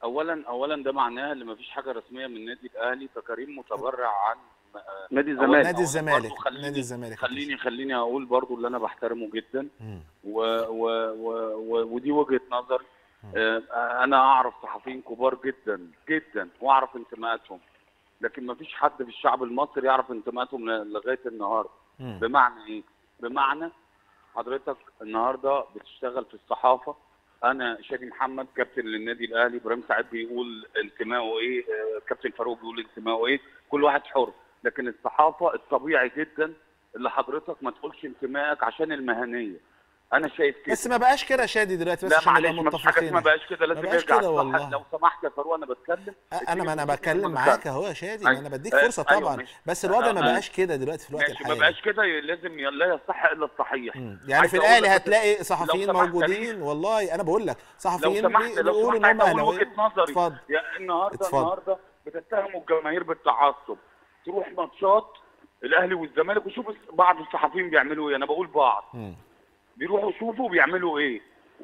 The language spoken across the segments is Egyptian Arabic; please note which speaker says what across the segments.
Speaker 1: اولا اولا ده معناه ان مفيش حاجه رسميه من النادي الاهلي فكريم متبرع عن
Speaker 2: نادي
Speaker 1: أولاً
Speaker 2: الزمالك
Speaker 3: نادي الزمالك
Speaker 1: برضو خليني-
Speaker 3: نادي الزمالك
Speaker 1: خليني خليني اقول برضو اللي انا بحترمه جدا
Speaker 3: مم.
Speaker 1: و و و و ودي وجهه نظر آه، انا اعرف صحفيين كبار جدا جدا واعرف انتماءاتهم لكن مفيش حد في الشعب المصري يعرف انتماءاتهم ل- لغايه النهارده
Speaker 3: مم.
Speaker 1: بمعنى ايه؟ بمعنى حضرتك النهارده بتشتغل في الصحافه انا شادي محمد كابتن للنادي الاهلي ابراهيم سعيد بيقول انتمائه ايه آه، كابتن فاروق بيقول انتمائه ايه كل واحد حر لكن الصحافه الطبيعي جدا اللي حضرتك ما تقولش انتمائك عشان المهنيه انا شايف كده
Speaker 3: بس ما بقاش كده يا شادي دلوقتي بس
Speaker 1: لا
Speaker 3: عشان نبقى
Speaker 1: معلش ما فيش حاجه
Speaker 3: متفقين
Speaker 1: اسمها بقاش كده لازم
Speaker 3: بقاش
Speaker 1: يرجع
Speaker 3: كده
Speaker 1: الصح.
Speaker 3: والله.
Speaker 1: لو سمحت يا فاروق انا بتكلم
Speaker 3: انا ما انا بتكلم معاك اهو يا شادي ما انا بديك
Speaker 1: أيوة.
Speaker 3: فرصه
Speaker 1: أيوة،
Speaker 3: طبعا
Speaker 1: ماشي.
Speaker 3: بس الوضع ما
Speaker 1: أه،
Speaker 3: بقاش كده دلوقتي في الوقت
Speaker 1: ماشي ما
Speaker 3: الحالي
Speaker 1: بقاش كده لازم لا يصح الا الصحيح
Speaker 3: مم. يعني
Speaker 1: عايز
Speaker 3: في
Speaker 1: أقول
Speaker 3: الاهلي
Speaker 1: لك-
Speaker 3: هتلاقي صحفيين
Speaker 1: لو سمحت
Speaker 3: موجودين والله انا بقول لك
Speaker 1: لو
Speaker 3: صحفيين
Speaker 1: سمحت
Speaker 3: بي-
Speaker 1: لو
Speaker 3: بيقولوا
Speaker 1: سمحت
Speaker 3: ان هم
Speaker 1: عايز اقول وجهه
Speaker 3: اهلاويه
Speaker 1: نظري
Speaker 3: اتفضل
Speaker 1: يا النهارده
Speaker 3: اتفضل.
Speaker 1: النهارده بتتهموا الجماهير بالتعصب تروح ماتشات الاهلي والزمالك وشوف بعض الصحفيين بيعملوا ايه انا بقول بعض
Speaker 3: مم.
Speaker 1: بيروحوا يشوفوا بيعملوا ايه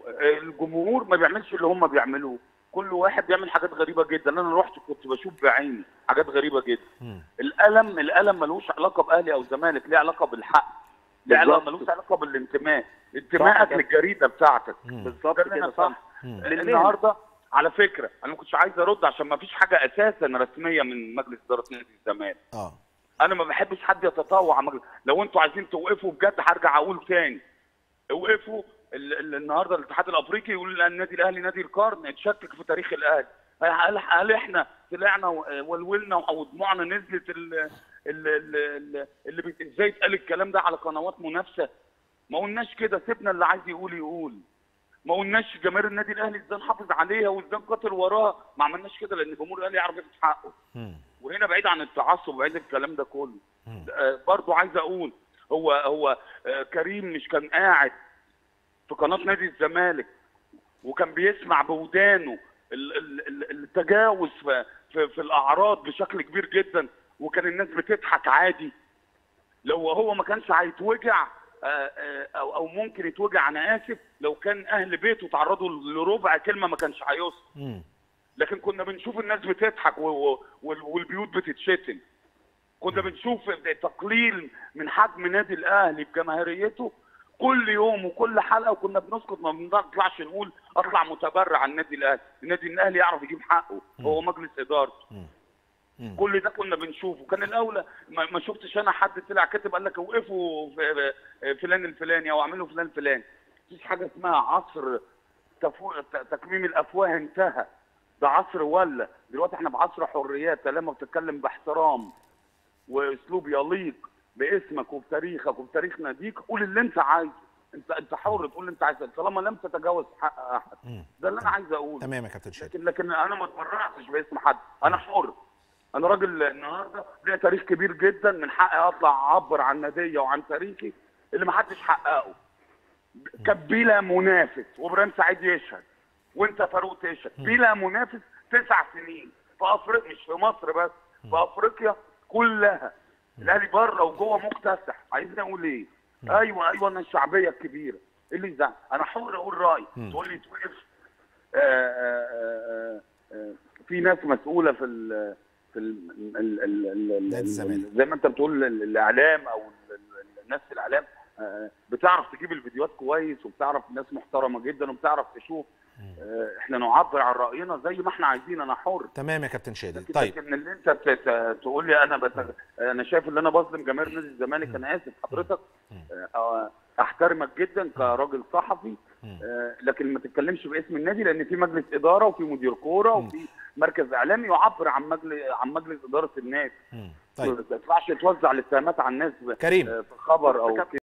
Speaker 1: الجمهور ما بيعملش اللي هم بيعملوه كل واحد بيعمل حاجات غريبه جدا انا رحت كنت بشوف بعيني حاجات غريبه جدا
Speaker 3: مم.
Speaker 1: الالم الالم ملوش علاقه باهلي او زمالك ليه علاقه بالحق ليه علاقه
Speaker 2: بالظبط.
Speaker 1: ملوش علاقه بالانتماء انتمائك
Speaker 2: كده.
Speaker 1: للجريده بتاعتك
Speaker 3: مم.
Speaker 2: بالظبط
Speaker 1: ده اللي
Speaker 2: كده
Speaker 1: انا
Speaker 2: صح
Speaker 1: صح
Speaker 3: مم.
Speaker 1: النهارده على فكره انا ما كنتش عايز ارد عشان ما فيش حاجه اساسا رسميه من مجلس اداره نادي الزمالك
Speaker 3: اه
Speaker 1: انا ما بحبش حد يتطوع على مجلس لو انتوا عايزين توقفوا بجد هرجع اقول تاني اوقفوا ال- ال- النهارده الاتحاد الافريقي يقول لا النادي الاهلي نادي القرن اتشكك في تاريخ الاهلي هل, هل احنا طلعنا و- ولولنا او دموعنا نزلت ال- ال- ال- ال- اللي بت- ازاي اتقال الكلام ده على قنوات منافسه ما قلناش كده سيبنا اللي عايز يقول يقول ما قلناش جماهير النادي الاهلي ازاي نحافظ عليها وازاي نقاتل وراها ما عملناش كده لان جمهور الاهلي يعرف ياخد حقه
Speaker 3: مم.
Speaker 1: وهنا بعيد عن التعصب بعيد الكلام ده كله
Speaker 3: مم.
Speaker 1: آه، برضو عايز اقول هو هو آه، كريم مش كان قاعد في قناه نادي الزمالك وكان بيسمع بودانه ال- ال- ال- التجاوز في, في, في الاعراض بشكل كبير جدا وكان الناس بتضحك عادي لو هو ما كانش هيتوجع آه، آه، او او ممكن يتوجع انا اسف لو كان اهل بيته تعرضوا لربع كلمه ما كانش هيوصل
Speaker 3: مم.
Speaker 1: لكن كنا بنشوف الناس بتضحك و- و- وال- والبيوت بتتشتم كنا بنشوف تقليل من حجم نادي الاهلي بجماهيريته كل يوم وكل حلقه وكنا بنسكت ما بنطلعش نقول اطلع متبرع عن النادي الاهلي النادي الاهلي يعرف يجيب حقه هو مجلس ادارته
Speaker 3: مم. مم.
Speaker 1: كل ده كنا بنشوفه كان الاولى ما ما شفتش انا حد طلع كاتب قال لك اوقفوا في- في- فلان الفلاني او اعملوا فلان الفلاني مفيش حاجه اسمها عصر تفو... ت- تكميم الافواه انتهى ده عصر ولا دلوقتي احنا بعصر حريات لما بتتكلم باحترام واسلوب يليق باسمك وبتاريخك وبتاريخ ناديك قول اللي انت عايزه انت انت حر تقول اللي انت عايزه طالما لم تتجاوز حق احد
Speaker 3: مم.
Speaker 1: ده اللي انا عايز اقوله
Speaker 3: تمام يا كابتن شادي
Speaker 1: لكن لكن انا ما اتبرعتش باسم حد انا حر انا راجل النهارده ليا تاريخ كبير جدا من حقي اطلع اعبر عن ناديه وعن تاريخي اللي ما حدش حققه كان بلا منافس وابراهيم سعيد يشهد وانت فاروق تشهد بلا منافس تسع سنين في افريقيا مش في مصر بس في افريقيا كلها الاهلي بره وجوه مكتسح عايزين اقول ايه؟ ايوه ايوه انا الشعبيه الكبيره إيه اللي يزعل انا حر اقول رايي تقول لي توقف آه، آه، آه، آه، في ناس مسؤوله في ال في ال ال ال ال ال
Speaker 3: نادي الزمالك.
Speaker 1: زي ما انت بتقول ال- الاعلام او ال- ال- الناس في الاعلام آه، بتعرف تجيب الفيديوهات كويس وبتعرف ناس محترمه جدا وبتعرف تشوف آه، احنا نعبر عن راينا زي ما احنا عايزين انا حر
Speaker 3: تمام يا كابتن شادي
Speaker 1: لكن
Speaker 3: طيب
Speaker 1: لكن اللي انت ت- ت- تقول لي انا بت... انا شايف ان انا بظلم جماهير نادي الزمالك انا اسف حضرتك آه، احترمك جدا كراجل صحفي آه، لكن ما تتكلمش باسم النادي لان في مجلس اداره وفي مدير كوره وفي مركز اعلامي يعبر عن مجلس عن مجلس اداره النادي
Speaker 3: مم.
Speaker 1: ما
Speaker 3: طيب
Speaker 1: تطلعش توزع الاتهامات على الناس ب-
Speaker 3: كريم.
Speaker 1: آه، في خبر او
Speaker 2: كابتن